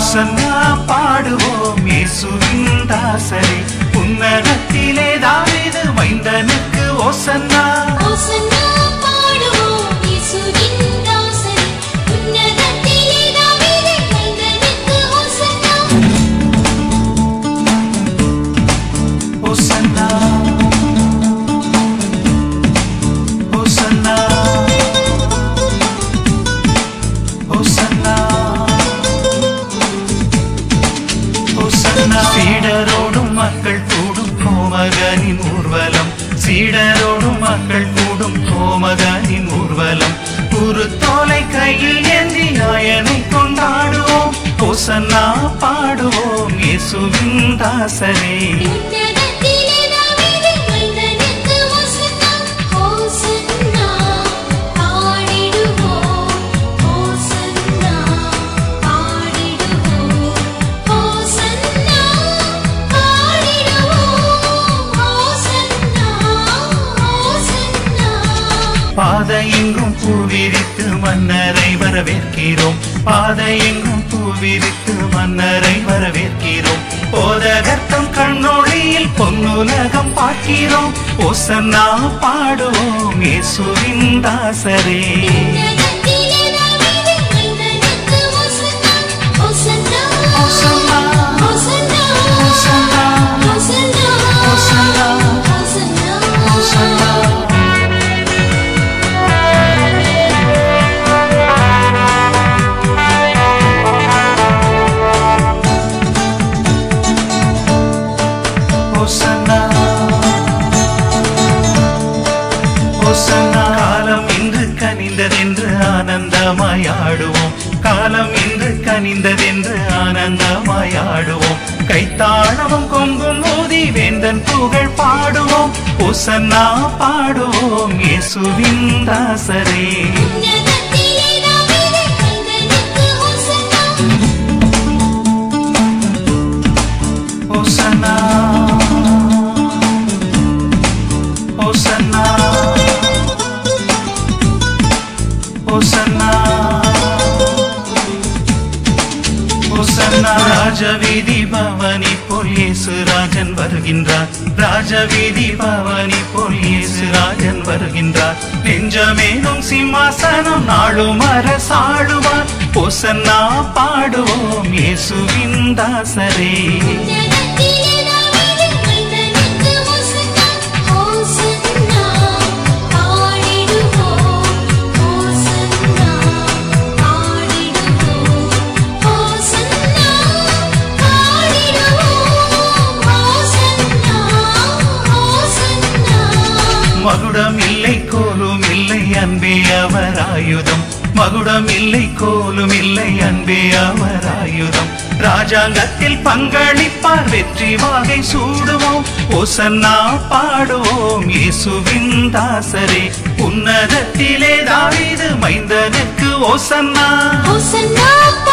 ஓசன்னா பாடுவோம் இயேசுவின் தாசரே உன்னதத்திலே தாவீது மைந்தனுக்கு ஓசன்னா ஓசன்னா பாடுவோம் இயேசுவின் தாசரே உன்னதத்திலே தாவீது மைந்தனுக்கு ஓசன்னா ஓசன்னா ஓசன்னா ஓசன்னா ஓசன்னா சீடரோடும் மக்கள் கூடும் கோமகனின் ஊர்வலம் சீடரோடும் மக்கள் கூடும் கோமகனின் ஊர்வலம் குருத்தோலை கையில் ஏந்தி நாயனை கொண்டாடுவோம் ஓசன்னா பாடுவோம் இயேசுவின் தாசரே உன்னதத்திலே தாவீது மைந்தனுக்கு ஓசன்னா ஓசன்னா பாடிடுவோம் ஓசன்னா பாடிடுவோம் ஓசன்னா பாடிடுவோம் ஓசன்னா ஓசன்னா பாதையெங்கும் பூவிரித்து மன்னரை வரவேற்கிறோம் பாதையெங்கும் பூவிரித்து மன்னரை வரவேற்கிறோம் போதகர்த்தம் கண்ணொழியில் பொன்னுலகம் பார்க்கிறோம் ஓசன்னா பாடுவோம் இயேசுவின் தாசரே உன்னதத்திலே தாவீது மைந்தனுக்கு ஓசன்னா ஓசன்னா ஓசன்னா, ஓசன்னா ஓசன்னா, ஓசன்னா ஓசன்னா, ஓசன்னா ஓசன்னா. ஓசன்னா ஓசன்னா காலம் இன்று கனிந்ததென்று ஆனந்தமாய் ஆடுவோம் காலம் இன்று கனிந்ததென்று ஆனந்தமாய் ஆடுவோம் கைத்தாளமும் கொங்கும் ஊதி வேந்தன் புகழ் பாடுவோம் ஓசன்னா பாடுவோம் இயேசுவின் தாசரே உன்னதத்திலே தாவீது மைந்தனுக்கு ஓசன்னா ஓசன்னா ஓசன்னா ஓசன்னா ஓசன்னா ராஜவீதி பவனி போல் இயேசு ராஜன் வருகின்றார் ராஜவீதி பவனி போல் இயேசு ராஜன் வருகின்றார் நெஞ்சமேனும் சிம்மாசனம் நாளும் அரசாளுவார் ஓசன்னா பாடுவோம் இயேசுவின் தாசரே உன்னதத்திலே தாவீது மைந்தனுக்கு ஓசன்னா ஓசன்னா பாடிடுவோம் ஓசன்னா பாடிடுவோம் ஓசன்னா பாடிடுவோம் ஓசன்னா ஓசன்னா மகுடம் இல்லை கோலும் இல்லை அன்பே அவர் ஆயுதம் மகுடம் இல்லை கோலும் இல்லை அன்பே அவர் ஆயுதம் ராஜாங்கத்தில் பங்களிப்பார் வெற்றி வாகை சூடுவோம் ஓசன்னா பாடுவோம் இயேசுவின் தாசரே உன்னதத்திலே தாவீது மைந்தனுக்கு ஓசன்னா ஓசன்னா